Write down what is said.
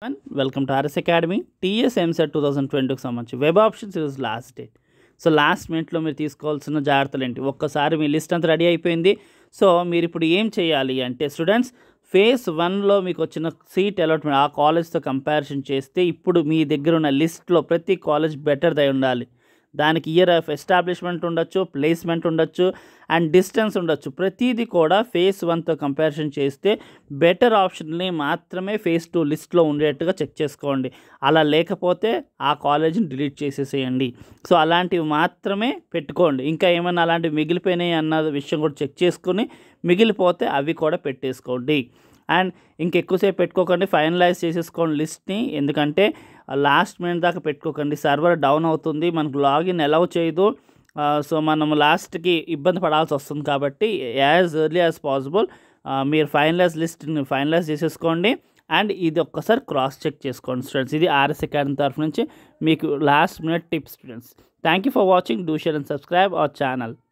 one welcome to RS academy TS EAMCET two thousand ట్వంటీకి సంబంధించి web options ఈరోజు last date so last మినిట్లో మీరు తీసుకోవాల్సిన జాగ్రత్తలు ఏంటి ఒక్కసారి మీ లిస్ట్ అంతా రెడీ అయిపోయింది సో మీరు ఇప్పుడు ఏం చేయాలి అంటే స్టూడెంట్స్ ఫేస్ వన్లో మీకు వచ్చిన సీట్ అలాట్మెంట్ ఆ కాలేజ్తో కంపారిజన్ చేస్తే ఇప్పుడు మీ దగ్గర ఉన్న లిస్ట్లో ప్రతి కాలేజ్ బెటర్ దై ఉండాలి దానికి ఇయర్ ఆఫ్ ఎస్టాబ్లిష్మెంట్ ఉండొచ్చు ప్లేస్మెంట్ ఉండొచ్చు అండ్ డిస్టెన్స్ ఉండొచ్చు ప్రతిదీ కూడా ఫేస్ వన్తో కంపారిజన్ చేస్తే బెటర్ ఆప్షన్ని మాత్రమే ఫేస్ టూ లిస్ట్లో ఉండేట్టుగా చెక్ చేసుకోండి అలా లేకపోతే ఆ కాలేజీని డిలీట్ చేసేసేయండి సో అలాంటివి మాత్రమే పెట్టుకోండి ఇంకా ఏమైనా అలాంటివి మిగిలిపోయినాయి అన్న విషయం కూడా చెక్ చేసుకుని మిగిలిపోతే అవి కూడా పెట్టేసుకోండి అండ్ ఇంకెక్కువసేపు పెట్టుకోకండి ఫైనలైజ్ చేసేసుకోండి లిస్ట్ని ఎందుకంటే లాస్ట్ మినిట్ దాకా పెట్టుకోకండి సర్వర్ డౌన్ అవుతుంది మనకు లాగిన్ అలౌ చేయదు సో మనం లాస్ట్కి ఇబ్బంది పడాల్సి వస్తుంది కాబట్టి యాజ్ ఎర్లీ యాజ్ పాసిబుల్ మీరు ఫైనలైజ్ లిస్ట్ని ఫైనలైజ్ చేసేసుకోండి అండ్ ఇది ఒక్కసారి క్రాస్ చెక్ చేసుకోండి స్టూడెంట్స్ ఇది ఆర్ఎస్ అకాడమీ తరఫు నుంచి మీకు last minute tips students thank you for watching do share and subscribe our channel